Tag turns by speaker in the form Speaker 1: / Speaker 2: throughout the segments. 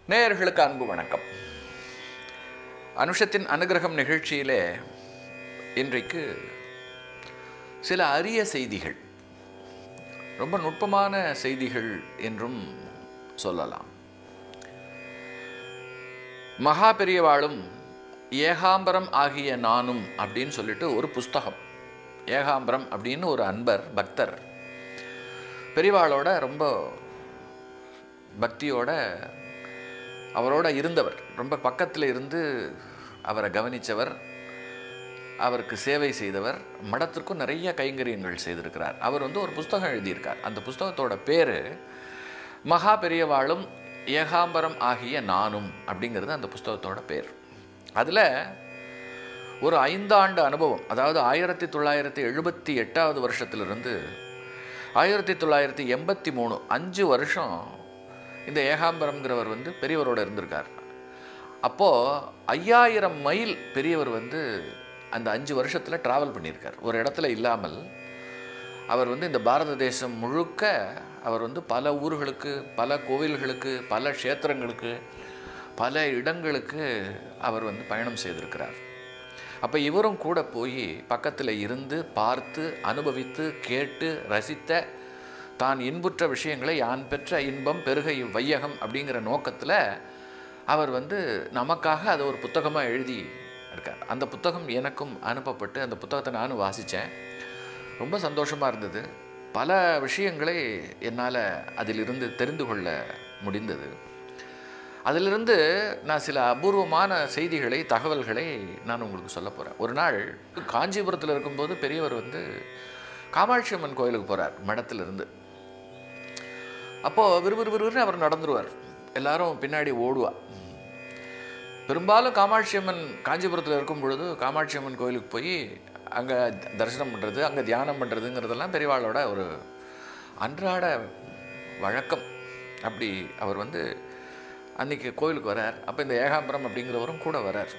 Speaker 1: நேயர்களுக்கு அன்பு வணக்கம் அனுஷத்தின் அனுகிரகம் நிகழ்ச்சியிலே இன்றைக்கு சில அரிய செய்திகள் ரொம்ப நுட்பமான செய்திகள் என்றும் சொல்லலாம் மகா பெரியவாளும் ஏகாம்பரம் ஆகிய நானும் அப்படின்னு சொல்லிட்டு ஒரு புஸ்தகம் ஏகாம்பரம் அப்படின்னு ஒரு அன்பர் பக்தர் பெரியவாளோட ரொம்ப பக்தியோட அவரோட இருந்தவர் ரொம்ப பக்கத்தில் இருந்து அவரை கவனித்தவர் அவருக்கு சேவை செய்தவர் மடத்திற்கும் நிறைய கைங்கரியங்கள் செய்திருக்கிறார் அவர் வந்து ஒரு புஸ்தகம் எழுதியிருக்கார் அந்த புஸ்தகத்தோட பேர் மகா பெரியவாளும் ஏகாம்பரம் ஆகிய நானும் அப்படிங்கிறது அந்த புஸ்தகத்தோட பேர் அதில் ஒரு ஐந்தாண்டு அனுபவம் அதாவது ஆயிரத்தி தொள்ளாயிரத்தி எழுபத்தி எட்டாவது வருஷத்திலிருந்து ஆயிரத்தி தொள்ளாயிரத்தி எண்பத்தி மூணு அஞ்சு வருஷம் இந்த ஏகாம்பரம்ங்கிறவர் வந்து பெரியவரோட இருந்திருக்கார் அப்போது ஐயாயிரம் மைல் பெரியவர் வந்து அந்த அஞ்சு வருஷத்தில் ட்ராவல் பண்ணியிருக்கார் ஒரு இடத்துல இல்லாமல் அவர் வந்து இந்த பாரத தேசம் முழுக்க அவர் வந்து பல ஊர்களுக்கு பல கோவில்களுக்கு பல க்ஷேத்திரங்களுக்கு பல இடங்களுக்கு அவர் வந்து பயணம் செய்திருக்கிறார் அப்போ இவரும் கூட போய் பக்கத்தில் இருந்து பார்த்து அனுபவித்து கேட்டு ரசித்த தான் இன்புற்ற விஷயங்களை யான் பெற்ற இன்பம் பெருகை வையகம் அப்படிங்கிற நோக்கத்தில் அவர் வந்து நமக்காக அதை ஒரு புத்தகமாக எழுதி இருக்கார் அந்த புத்தகம் எனக்கும் அனுப்பப்பட்டு அந்த புத்தகத்தை நானும் வாசித்தேன் ரொம்ப சந்தோஷமாக இருந்தது பல விஷயங்களை என்னால் அதிலிருந்து தெரிந்து கொள்ள முடிந்தது அதிலிருந்து நான் சில அபூர்வமான செய்திகளை தகவல்களை நான் உங்களுக்கு சொல்ல போகிறேன் ஒரு நாள் காஞ்சிபுரத்தில் இருக்கும்போது பெரியவர் வந்து காமாட்சி அம்மன் கோயிலுக்கு போகிறார் மடத்திலிருந்து அப்போது விறுவிறு விறுவிறுன்னு அவர் நடந்துருவார் எல்லாரும் பின்னாடி ஓடுவா பெரும்பாலும் காமாட்சி அம்மன் காஞ்சிபுரத்தில் இருக்கும் பொழுது காமாட்சி அம்மன் கோயிலுக்கு போய் அங்கே தரிசனம் பண்ணுறது அங்கே தியானம் பண்ணுறதுங்கிறதெல்லாம் பெரியவாளோட ஒரு அன்றாட வழக்கம் அப்படி அவர் வந்து அன்றைக்கி கோயிலுக்கு வரார் அப்போ இந்த ஏகாம்பரம் அப்படிங்கிறவரும் கூட வரார்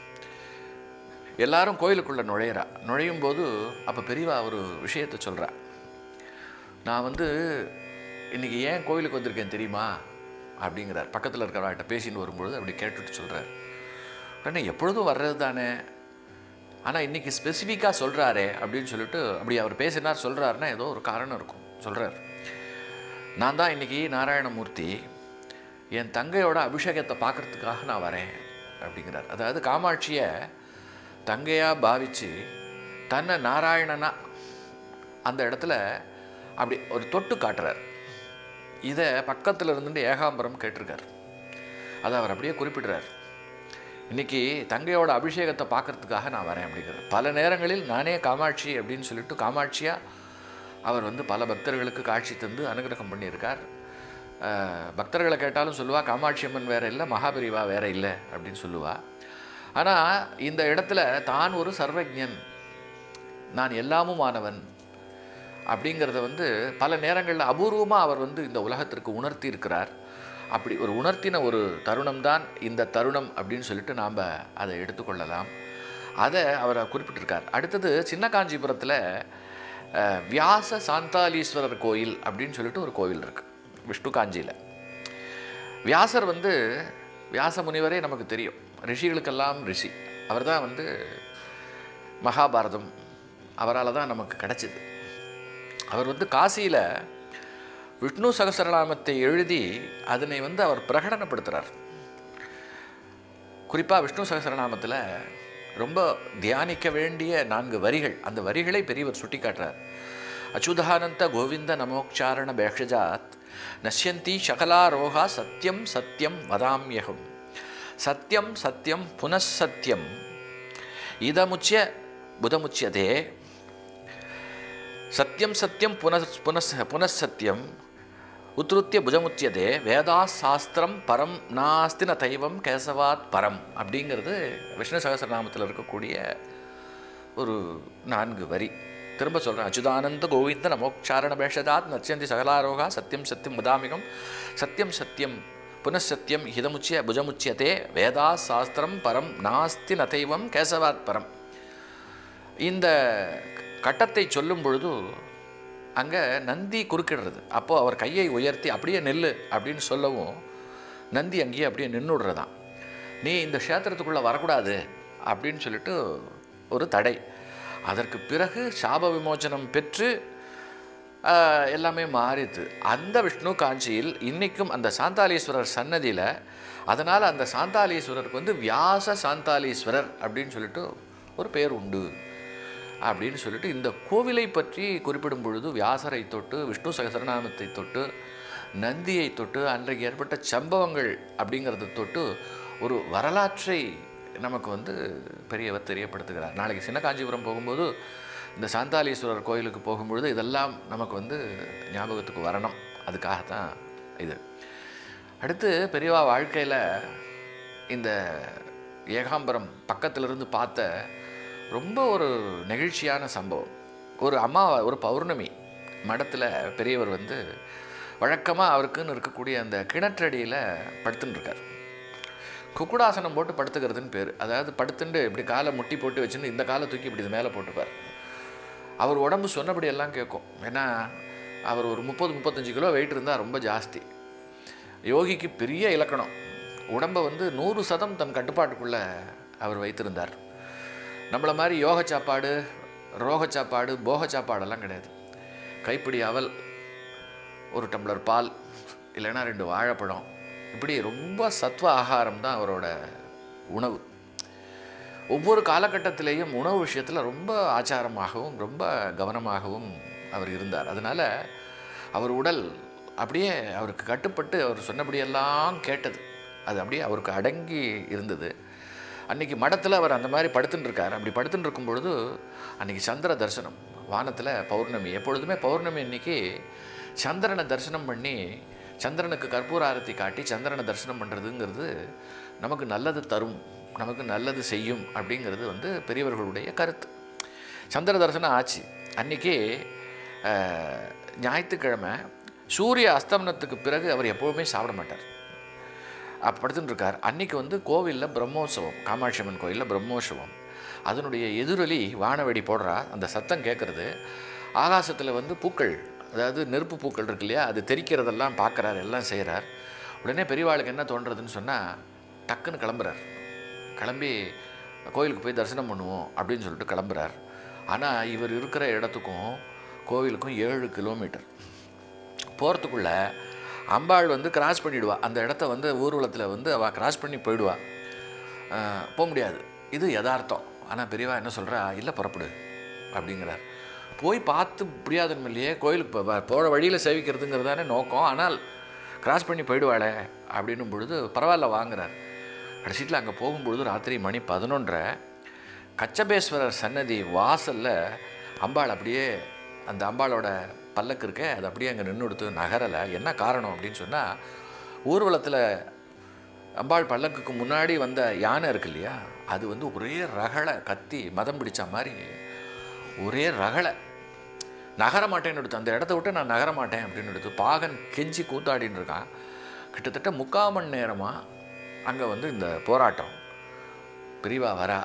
Speaker 1: எல்லாரும் கோயிலுக்குள்ளே நுழையிறா நுழையும் போது அப்போ பெரியவா ஒரு விஷயத்தை சொல்கிறா நான் வந்து இன்றைக்கி ஏன் கோயிலுக்கு வந்திருக்கேன் தெரியுமா அப்படிங்கிறார் பக்கத்தில் இருக்கிறவர்கிட்ட பேசின்னு வரும்பொழுது அப்படி கேட்டுட்டு சொல்கிறார் உடனே எப்பொழுதும் வர்றது தானே ஆனால் இன்றைக்கி ஸ்பெசிஃபிக்காக சொல்கிறாரே அப்படின்னு சொல்லிட்டு அப்படி அவர் பேசினார் சொல்கிறாருன்னா ஏதோ ஒரு காரணம் இருக்கும் சொல்கிறார் நான் தான் இன்றைக்கி நாராயணமூர்த்தி என் தங்கையோட அபிஷேகத்தை பார்க்குறதுக்காக நான் வரேன் அப்படிங்கிறார் அதாவது காமாட்சியை தங்கையாக பாவித்து தன்னை நாராயணனா அந்த இடத்துல அப்படி ஒரு தொட்டு காட்டுறார் இதை பக்கத்தில் இருந்துட்டு ஏகாம்பரம் கேட்டிருக்கார் அதை அவர் அப்படியே குறிப்பிடுறார் இன்றைக்கி தங்கையோட அபிஷேகத்தை பார்க்குறதுக்காக நான் வரேன் அப்படிங்கிறார் பல நேரங்களில் நானே காமாட்சி அப்படின்னு சொல்லிட்டு காமாட்சியாக அவர் வந்து பல பக்தர்களுக்கு காட்சி தந்து அனுகிரகம் பண்ணியிருக்கார் பக்தர்களை கேட்டாலும் சொல்லுவா காமாட்சி அம்மன் வேற இல்லை மகாபெரிவா வேற இல்லை அப்படின்னு சொல்லுவா ஆனால் இந்த இடத்துல தான் ஒரு சர்வஜன் நான் எல்லாமும் ஆனவன் அப்படிங்கிறத வந்து பல நேரங்களில் அபூர்வமாக அவர் வந்து இந்த உலகத்திற்கு உணர்த்தி இருக்கிறார் அப்படி ஒரு உணர்த்தின ஒரு தருணம் தான் இந்த தருணம் அப்படின்னு சொல்லிட்டு நாம் அதை எடுத்துக்கொள்ளலாம் அதை அவர் குறிப்பிட்டிருக்கார் அடுத்தது சின்ன காஞ்சிபுரத்தில் வியாச சாந்தாலீஸ்வரர் கோயில் அப்படின்னு சொல்லிட்டு ஒரு கோவில் இருக்குது விஷ்ணு காஞ்சியில் வியாசர் வந்து வியாச முனிவரே நமக்கு தெரியும் ரிஷிகளுக்கெல்லாம் ரிஷி அவர் தான் வந்து மகாபாரதம் அவரால் தான் நமக்கு கிடச்சிது அவர் வந்து காசியில் விஷ்ணு சகசரநாமத்தை எழுதி அதனை வந்து அவர் பிரகடனப்படுத்துகிறார் குறிப்பாக விஷ்ணு சகசரநாமத்தில் ரொம்ப தியானிக்க வேண்டிய நான்கு வரிகள் அந்த வரிகளை பெரியவர் சுட்டி காட்டுறார் அச்சுதானந்த கோவிந்த நமோச்சாரண பேஷஜாத் நஷ்யந்தி சகலாரோகா சத்தியம் சத்தியம் வதாமியகம் சத்தியம் சத்தியம் புனഃசத்தியம் இதமுச்சிய புதமுச்சியதே சத்தியம் சத்தியம் புனஸ் புனஸ் புனഃசத்தியம் உத்ருத்திய புஜமுச்சியதே வேதா சாஸ்திரம் பரம் நாஸ்தி ந தைவம் கேசவாத் பரம் அப்படிங்கிறது விஷ்ணு சகசரநாமத்தில் இருக்கக்கூடிய ஒரு நான்கு வரி திரும்ப சொல்கிறேன் அச்சுதானந்த கோவிந்த நமோச்சாரண பேஷதாத் நச்சந்தி சகலாரோகா சத்தியம் சத்தியம் முதாமிகம் சத்தியம் சத்தியம் புனഃசத்தியம் ஹிதமுச்சிய புஜமுச்சியதே வேதா சாஸ்திரம் பரம் நாஸ்தி நதைவம் கேசவாத் பரம் இந்த கட்டத்தை சொல்லும் பொழுது அங்கே நந்தி குறுக்கிடுறது அப்போது அவர் கையை உயர்த்தி அப்படியே நெல்லு அப்படின்னு சொல்லவும் நந்தி அங்கேயே அப்படியே நின்றுடுறதான் நீ இந்த க்ஷேத்திரத்துக்குள்ளே வரக்கூடாது அப்படின்னு சொல்லிட்டு ஒரு தடை அதற்கு பிறகு சாப விமோச்சனம் பெற்று ஆஹ், எல்லாமே மாறிது அந்த விஷ்ணு காஞ்சியில் இன்றைக்கும் அந்த சாந்தாலீஸ்வரர் சன்னதியில் அதனால் அந்த சாந்தாலீஸ்வரருக்கு வந்து வியாச சாந்தாலீஸ்வரர் அப்படின்னு சொல்லிட்டு ஒரு பேர் உண்டு அப்படின்னு சொல்லிட்டு இந்த கோவிலை பற்றி குறிப்பிடும் பொழுது வியாசரை தொட்டு விஷ்ணு சகசரநாமத்தை தொட்டு நந்தியை தொட்டு அன்றைக்கு ஏற்பட்ட சம்பவங்கள் அப்படிங்கிறத தொட்டு ஒரு வரலாற்றை நமக்கு வந்து பெரியவர் தெரியப்படுத்துகிறார் நாளைக்கு சின்ன காஞ்சிபுரம் போகும்போது இந்த சாந்தாலீஸ்வரர் கோயிலுக்கு போகும்பொழுது இதெல்லாம் நமக்கு வந்து ஞாபகத்துக்கு வரணும் அதுக்காகத்தான் இது அடுத்து பெரியவா வாழ்க்கையில் இந்த ஏகாம்பரம் பக்கத்திலிருந்து பார்த்த ரொம்ப ஒரு நெகிழ்ச்சியான சம்பவம் ஒரு அம்மா ஒரு பௌர்ணமி மடத்தில் பெரியவர் வந்து வழக்கமாக அவருக்குன்னு இருக்கக்கூடிய அந்த கிணற்றடியில் படுத்துன்னு இருக்கார் குக்குடாசனம் போட்டு படுத்துக்கிறதுன்னு பேர் அதாவது படுத்துண்டு இப்படி காலை முட்டி போட்டு வச்சுன்னு இந்த காலை தூக்கி இப்படி இது மேலே போட்டுப்பார் அவர் உடம்பு சொன்னபடி எல்லாம் கேட்கும் ஏன்னா அவர் ஒரு முப்பது முப்பத்தஞ்சு கிலோ வெயிட் இருந்தால் ரொம்ப ஜாஸ்தி யோகிக்கு பெரிய இலக்கணம் உடம்பை வந்து நூறு சதம் தன் கட்டுப்பாட்டுக்குள்ளே அவர் வைத்திருந்தார் நம்மளை மாதிரி யோக சாப்பாடு ரோக சாப்பாடு போக சாப்பாடெல்லாம் கிடையாது கைப்பிடி அவல் ஒரு டம்ளர் பால் இல்லைன்னா ரெண்டு வாழைப்பழம் இப்படி ரொம்ப சத்வ ஆகாரம் தான் அவரோட உணவு ஒவ்வொரு காலகட்டத்திலேயும் உணவு விஷயத்தில் ரொம்ப ஆச்சாரமாகவும் ரொம்ப கவனமாகவும் அவர் இருந்தார் அதனால் அவர் உடல் அப்படியே அவருக்கு கட்டுப்பட்டு அவர் சொன்னபடியெல்லாம் கேட்டது அது அப்படியே அவருக்கு அடங்கி இருந்தது அன்னைக்கு மடத்தில் அவர் அந்த மாதிரி படுத்துன்னு இருக்கார் அப்படி படுத்துன்னு இருக்கும் பொழுது அன்னைக்கு சந்திர தரிசனம் வானத்தில் பௌர்ணமி எப்பொழுதுமே பௌர்ணமி அன்னைக்கு சந்திரனை தரிசனம் பண்ணி சந்திரனுக்கு கற்பூர ஆரத்தி காட்டி சந்திரனை தரிசனம் பண்ணுறதுங்கிறது நமக்கு நல்லது தரும் நமக்கு நல்லது செய்யும் அப்படிங்கிறது வந்து பெரியவர்களுடைய கருத்து சந்திர தரிசனம் ஆச்சு அன்றைக்கி ஞாயிற்றுக்கிழமை சூரிய அஸ்தமனத்துக்கு பிறகு அவர் எப்போவுமே சாப்பிட மாட்டார் அப்ப படுத்துட்டு இருக்கார் அன்னைக்கு வந்து கோவிலில் பிரம்மோற்சவம் காமாட்சி அம்மன் கோயிலில் பிரம்மோற்சவம் அதனுடைய எதிரொலி வானவெடி போடுறா அந்த சத்தம் கேட்குறது ஆகாசத்தில் வந்து பூக்கள் அதாவது நெருப்பு பூக்கள் இருக்கு இல்லையா அது தெரிக்கிறதெல்லாம் பார்க்குறாரு எல்லாம் செய்கிறார் உடனே பெரியவாளுக்கு என்ன தோன்றதுன்னு சொன்னால் டக்குன்னு கிளம்புறார் கிளம்பி கோயிலுக்கு போய் தரிசனம் பண்ணுவோம் அப்படின்னு சொல்லிட்டு கிளம்புறார் ஆனால் இவர் இருக்கிற இடத்துக்கும் கோவிலுக்கும் ஏழு கிலோமீட்டர் போகிறதுக்குள்ள அம்பாள் வந்து கிராஸ் பண்ணிவிடுவா அந்த இடத்த வந்து ஊர்வலத்தில் வந்து அவள் கிராஸ் பண்ணி போயிடுவா அஹ், போக முடியாது இது யதார்த்தம் ஆனால் பெரியவா என்ன சொல்கிறா இல்லை புறப்படு அப்படிங்கிறார் போய் பார்த்து முடியாதுன்னு இல்லையே கோயிலுக்கு போ- போகிற வழியில் சேவிக்கிறதுங்கிறது தானே நோக்கம் ஆனால் கிராஸ் பண்ணி போயிடுவாளே அப்படின்னும் பொழுது பரவாயில்ல வாங்குறார் கடைசியில் அங்கே போகும்பொழுது ராத்திரி மணி பதினொன்றரை கச்சபேஸ்வரர் சன்னதி வாசலில் அம்பாள் அப்படியே அந்த அம்பாளோட பல்லக்கு இருக்கே அது அப்படியே அங்கே நின்று கொடுத்து நகரலை என்ன காரணம் அப்படின்னு சொன்னால் ஊர்வலத்தில் அம்பாள் பல்லக்குக்கு முன்னாடி வந்த யானை இருக்கு இல்லையா அது வந்து ஒரே ரகளை கத்தி மதம் பிடிச்ச மாதிரி ஒரே ரகளை நகர மாட்டேன்னு எடுத்து அந்த இடத்த விட்டு நான் நகர மாட்டேன் அப்படின்னு எடுத்து பாகன் கெஞ்சி கூத்தாடின்னு இருக்கான் கிட்டத்தட்ட முக்கால் மணி நேரமாக அங்கே வந்து இந்த போராட்டம் பிரிவா வரா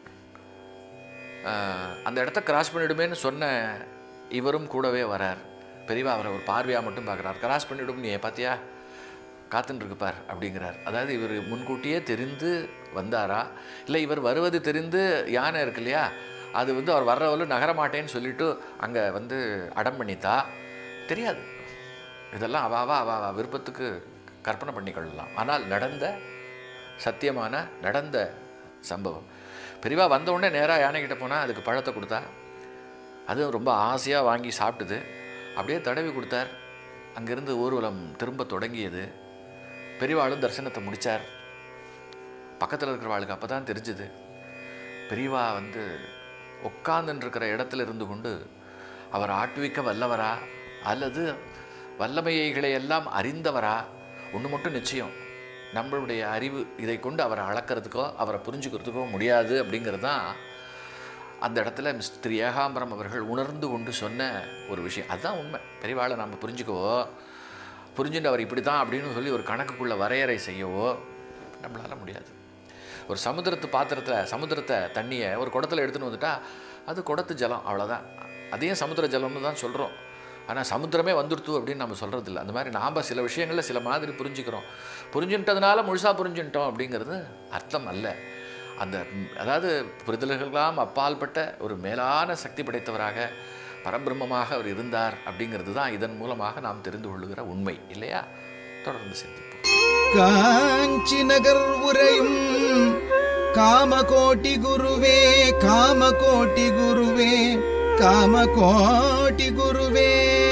Speaker 1: ஆஹ், அந்த இடத்த கிராஸ் பண்ணிடுமேன்னு சொன்ன இவரும் கூடவே வரார் பெரியவா அவரை ஒரு பார்வையாக மட்டும் பார்க்குறார் கிராஸ் பண்ணிவிடும் நீ பார்த்தியா காத்துன்னு இருக்கு பார் அப்படிங்கிறார் அதாவது இவர் முன்கூட்டியே தெரிந்து வந்தாரா இல்லை இவர் வருவது தெரிந்து யானை இருக்கு இல்லையா அது வந்து அவர் வர்றவளு நகர மாட்டேன்னு சொல்லிட்டு அங்கே வந்து அடம் பண்ணித்தா தெரியாது இதெல்லாம் அவாவா அவாவா விருப்பத்துக்கு கற்பனை பண்ணிக்கொள்ளலாம் ஆனால் நடந்த சத்தியமான நடந்த சம்பவம் பெரியவா வந்த உடனே நேராக யானைக்கிட்ட போனால் அதுக்கு பழத்தை கொடுத்தா அதுவும் ரொம்ப ஆசையாக வாங்கி சாப்பிட்டுது அப்படியே தடவி கொடுத்தார் அங்கேருந்து ஊர்வலம் திரும்ப தொடங்கியது பெரியவாளும் தரிசனத்தை முடித்தார் பக்கத்தில் இருக்கிறவாளுக்கு அப்போ தான் தெரிஞ்சுது பெரியவா வந்து உட்கார்ந்துன்னு இருக்கிற இடத்துல இருந்து கொண்டு அவர் ஆட்டுவிக்க வல்லவரா அல்லது வல்லமைகளை எல்லாம் அறிந்தவரா ஒன்று மட்டும் நிச்சயம் நம்மளுடைய அறிவு இதை கொண்டு அவரை அளக்கிறதுக்கோ அவரை புரிஞ்சுக்கிறதுக்கோ முடியாது அப்படிங்கிறது தான் அந்த இடத்துல மிஸ்டர் ஏகாம்பரம் அவர்கள் உணர்ந்து கொண்டு சொன்ன ஒரு விஷயம் அதுதான் உண்மை பெரியவாளை நம்ம புரிஞ்சுக்கவோ புரிஞ்சுட்டு அவர் இப்படி தான் அப்படின்னு சொல்லி ஒரு கணக்குக்குள்ளே வரையறை செய்யவோ நம்மளால முடியாது ஒரு சமுத்திரத்து பாத்திரத்தில் சமுத்திரத்தை தண்ணியை ஒரு குடத்துல எடுத்துன்னு வந்துட்டா அது குடத்து ஜலம் அவ்வளோதான் அதையும் சமுத்திர ஜலம்னு தான் சொல்கிறோம் ஆனால் சமுத்திரமே வந்துடுத்து அப்படின்னு நம்ம சொல்கிறது இல்லை அந்த மாதிரி நாம் சில விஷயங்களில் சில மாதிரி புரிஞ்சுக்கிறோம் புரிஞ்சுட்டதுனால முழுசாக புரிஞ்சுட்டோம் அப்படிங்கிறது அர்த்தம் அல்ல அந்த ம், அதாவது புரிதல்களெல்லாம் அப்பால்பட்ட ஒரு மேலான சக்தி படைத்தவராக பரபிரம்மமாக அவர் இருந்தார் அப்படிங்கிறது தான் இதன் மூலமாக நாம் தெரிந்து கொள்ளுகிற உண்மை இல்லையா தொடர்ந்து சிந்திப்போம்
Speaker 2: காஞ்சி நகர் உரையும் காமகோட்டி குருவே காமகோட்டி குருவே காமகோட்டி குருவே